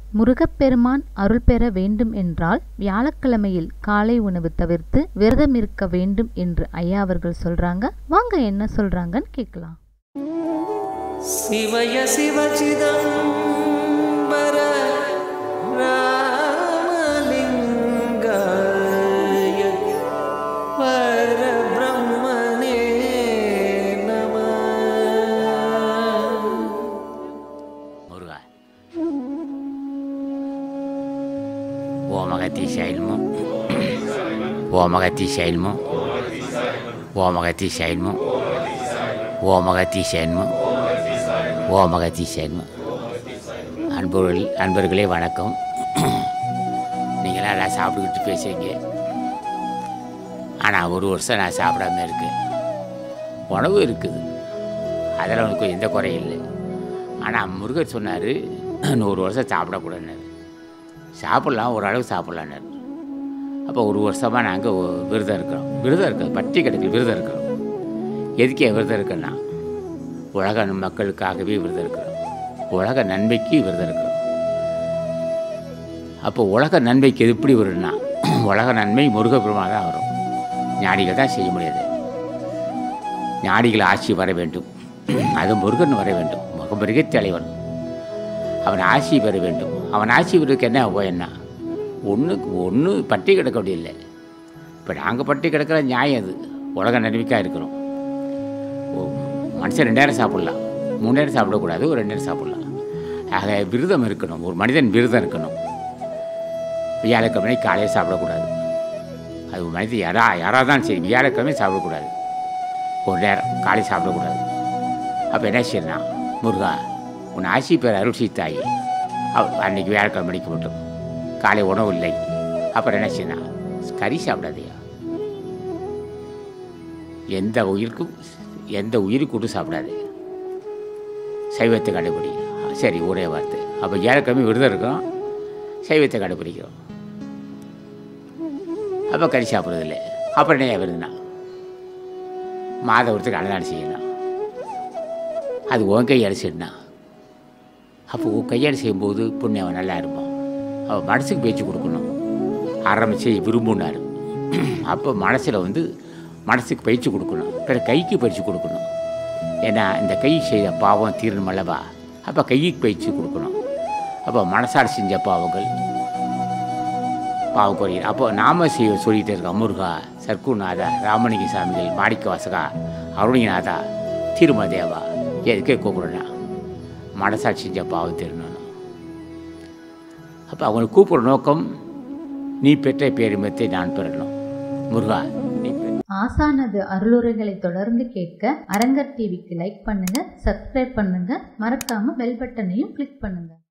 முருகப்பெருமான் அருள் பெற வேண்டும் என்றால் வியாழக்கிழமையில் காலை உணவு தவிர்த்து விரதம் இருக்க வேண்டும் என்று ஐயா அவர்கள் சொல்றாங்க வாங்க என்ன சொல்றாங்கன்னு கேட்கலாம் शिवय शिवचिदम्बर रामलिङ्गाय परब्रह्मणे नमः முருகா ஓமகத்தி சைல்மோ ஓமகத்தி சைல்மோ ஓமகத்தி சைல்மோ ஓமகத்தி சைல்மோ ஓமகத்தி சைல்மோ அன்பர்கள் அன்பர்களே வணக்கம் நீங்களாம் எல்லாம் சாப்பிட்டுக்கிட்டு பேசுறீங்க ஆனால் ஒரு வருஷம் நான் சாப்பிடாம இருக்கேன் உணவு இருக்குது அதில் உனக்கு எந்த குறையும் இல்லை ஆனால் முருகர் சொன்னார் நூறு வருஷம் சாப்பிடக்கூடாதுன்னு சாப்பிட்லாம் ஓரளவு சாப்பிட்லான்னாரு அப்போ ஒரு வருஷமாக நாங்கள் விரதம் இருக்கிறோம் விரதம் இருக்கிறோம் பட்டி கிடக்கு விரதம் இருக்கிறோம் எதுக்கு விரதம் இருக்கேன்னா உலக மக்களுக்காகவே விரதம் இருக்கிறோம் உலக நன்மைக்கு விரதம் இருக்கிறோம் அப்போ உலக நன்மைக்கு எது எப்படி வரும்னா உலக நன்மை முருகப்பெருமாள் தான் வரும் ஞானிகள் தான் செய்ய முடியாது ஞானிகள் ஆட்சி வர வேண்டும் அது முருகன் வர வேண்டும் முகமுருகே தலைவன் அவன் ஆட்சி பெற வேண்டும் அவன் ஆட்சி பெறதுக்கு என்ன போயன்னா ஒன்றுக்கு ஒன்று பட்டி கிடக்க முடியல இப்போ நாங்கள் பட்டி கிடக்கிற நியாயம் அது உலக நன்மைக்காக இருக்கிறோம் ஓ, மனுஷன் ரெண்டு நேரம் சாப்பிட்லாம் மூணு நேரம் சாப்பிடக்கூடாது ஒரு ரெண்டு நேரம் சாப்பிட்லாம் ஆக விரதம் இருக்கணும் ஒரு மனிதன் விரதம் இருக்கணும் வியாழக்கிழமை காலையில் சாப்பிடக்கூடாது அது ஒரு மனிதன் யாரா யாராக தான் சரி வியாழக்கிழமை சாப்பிடக்கூடாது ஒரு நேரம் காலை சாப்பிடக்கூடாது அப்போ என்ன செய்யணும் முருகா உன் ஆசி பேர் அருள் சீத்தாயி அவ அன்னைக்கு வியாழக்கிழமை மணிக்கு மட்டும் காலை உணவு இல்லை அப்புறம் என்ன செய்யணும் கறி சாப்பிடாதயா எந்த உயிருக்கும் எந்த உயிருக்கு கூட சாப்பிடாதே சைவத்தை கடைபிடி சரி ஒரே வார்த்தை அப்போ வியாழக்கிழமை விரதம் இருக்கோம் சைவத்தை கடைபிடிக்கிறோம் அப்போ கறி சாப்பிட்றதில்ல அப்புறம் என்ன விருதுனா மாதவரத்துக்கு அன்னதானம் செய்யணும் அது உன் கையால் செய்யணும் அப்போ உன் கையால் செய்யும்போது புண்ணியம் நல்லா இருப்பான் அவன் மனசுக்கு பேச்சு கொடுக்கணும் ஆரம்பித்து விரும்புனார் அப்போ மனசில் வந்து மனசுக்கு பயிற்சி கொடுக்கணும் பிறகு கைக்கு பயிற்சி கொடுக்கணும் ஏன்னா இந்த கை செய்த பாவம் தீரணும் அல்லவா அப்போ கைக்கு பயிற்சி கொடுக்கணும் அப்போ மனசால் செஞ்ச பாவங்கள் பாவம் குறையும் அப்போ நாம செய்ய சொல்லிகிட்டே இருக்கோம் முருகா சர்க்குநாதா ராமலிங்க சாமிகள் மாணிக்க வாசகா அருணிநாதா திருமதேவா எதுக்கே கூப்பிடுறேன் மனசாட்சி செஞ்ச பாவம் திருநணும் அப்போ அவங்களை கூப்பிடுற நோக்கம் நீ பெற்ற பேரிமத்தை நான் பெறணும் முருகா நீ பெற்ற ஆசானது அருளுரைகளை தொடர்ந்து கேட்க அரங்கர் டிவிக்கு லைக் பண்ணுங்க சப்ஸ்கிரைப் பண்ணுங்க மறக்காம பெல் பட்டனையும் கிளிக் பண்ணுங்க